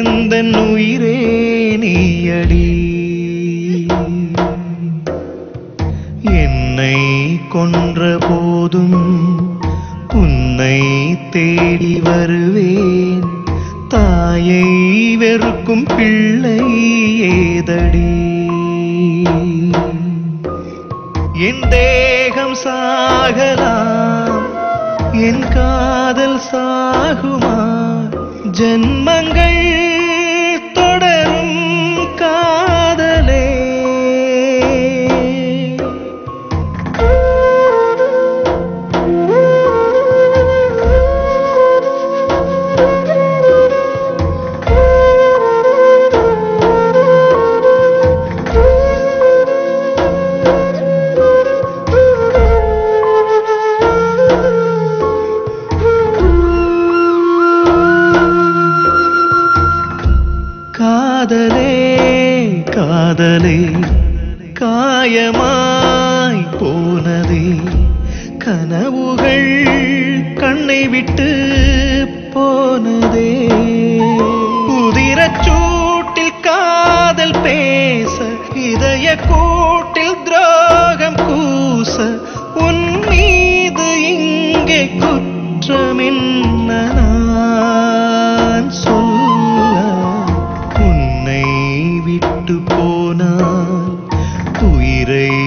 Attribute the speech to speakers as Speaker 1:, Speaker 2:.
Speaker 1: எந்த உயிரே நீயடி என்னை கொன்ற போதும் உன்னை தேடி வருவேன் தாயை வெறுக்கும் பிள்ளை ஏதடி என் தேகம் சாகலாம் என் காதல் சாகுமா ஜன்மங்கள் தொடரும் காதலே காதலே காதலே காயமாய் போனதே கனவுகள் கண்ணை விட்டு போனதே உதிரச் சூட்டில் காதல் பேச இதய கூட்டில் துரோகம் கூச உன் மீது இங்கே குற்றம் என்ன நான் சொல்ல உன்னை விட்டு போனால் உயிரை